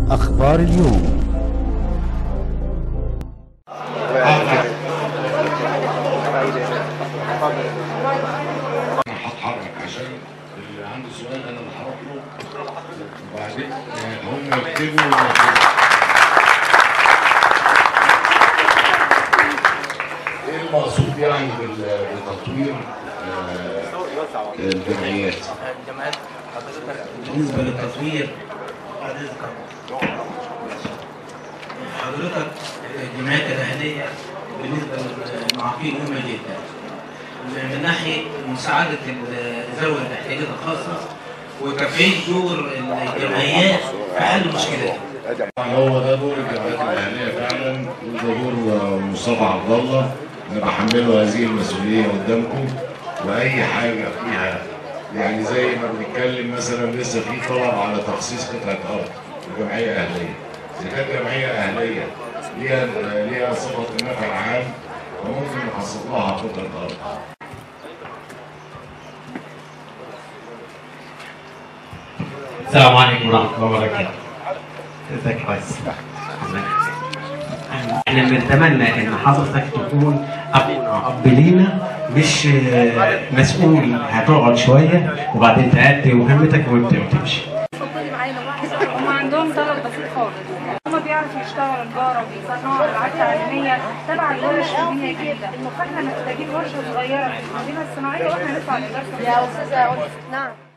أخبار اليوم هتحرك عشان اللي عنده سؤال انا اللي هروح له وبعدين آه، هم يكتبوا ايه المقصود يعني بال- بتطوير آه، الجمعيات؟ الجامعات بالنسبة للتطوير حضرتك حضرتك الجمعيات الأهلية بالنسبة للمعاقين مهمة جدا من ناحية مساعدة ال- ذوي الاحتياجات الخاصة وتفعيل دور الجمعيات في حل المشكلات هو ده دور الجمعيات الاهليه فعلا وده دور آه، مصطفى عبد الله انا بحمله هذه المسؤوليه قدامكم واي حاجه فيها يعني زي ما بنتكلم مثلا لسه في طلب على تخصيص قطعه ارض في جمعيه اهليه اذا كانت جمعيه اهليه ليها ليها صفه النفع العام فممكن نخصص لها قطعه ارض السلام عليكم ورحمة الله وبركاته. ازيك كويس؟ احنا بنتمنى ان حضرتك تكون ابونا اب لينا مش آه، مسؤول هتقعد شويه وبعدين تأدي مهمتك وانت وتمشي. اتفضلي معانا واحد هم عندهم طلب بسيط خالص هم بيعرفوا يشتغلوا نجارة بيصنعوا ألعاب تعليمية تبع الورش الدينية جدا فاحنا محتاجين ورشة صغيرة في المدينة الصناعية واحنا ندفع لإدارة يا أستاذة نعم